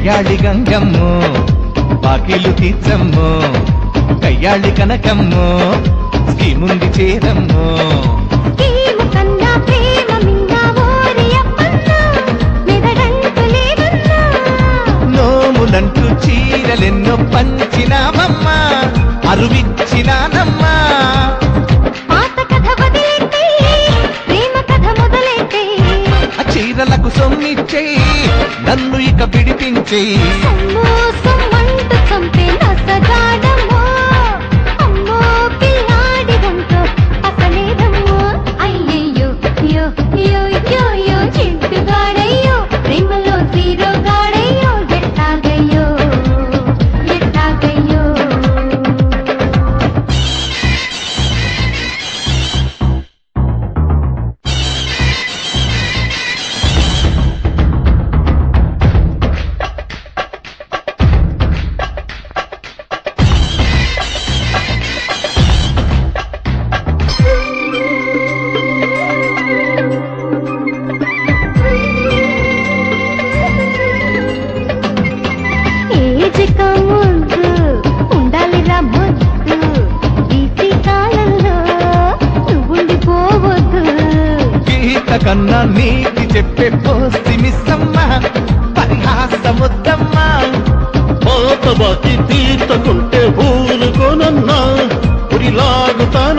గయ్యాళి గంగమ్మో బాకీలు తీర్చమ్మో గయ్యాళి కనకమ్మో స్కీముంది చేరమ్మో స్కీము కన్నా ప్రేమ మింగా ఓరి అప్పన్నా మెదడంటూ లేదన్నా నోములంటూ చీరలెన్నో పంచినామమ్మా అరువిచ్చినానమ్మా పాత కథ వదిలేస్తే ప్రేమ కథ మొదలైతే ఆ చీరలకు సొమ్మిచ్చేయి నన్ను ఇక పిడిపించేయి సొమ్ము సొమ్మంటూ చంపే నసగాడమ్మో అమ్మో పిల్లాడి వంటో అసలేదమ్మో అయ్యయ్యో యో యో యో యో చింటుగాడయ్యో ప్రేమలో జీరో గాడయ్యో ఎట్టాగయ్యో ఎట్టాగయ్యో ఏజిక ముద్దు ఉండాలిరా ముద్దు బీసీ కాలంలో నువ్వుండిపోవద్దు గీత కన్నా నీతి చెప్పే పోసి మిస్సమ్మ పరిహాసముద్దమ్మా పాత బాకి తీర్చకుంటే ఊరుకోనన్నా ఉరిలాగుతాను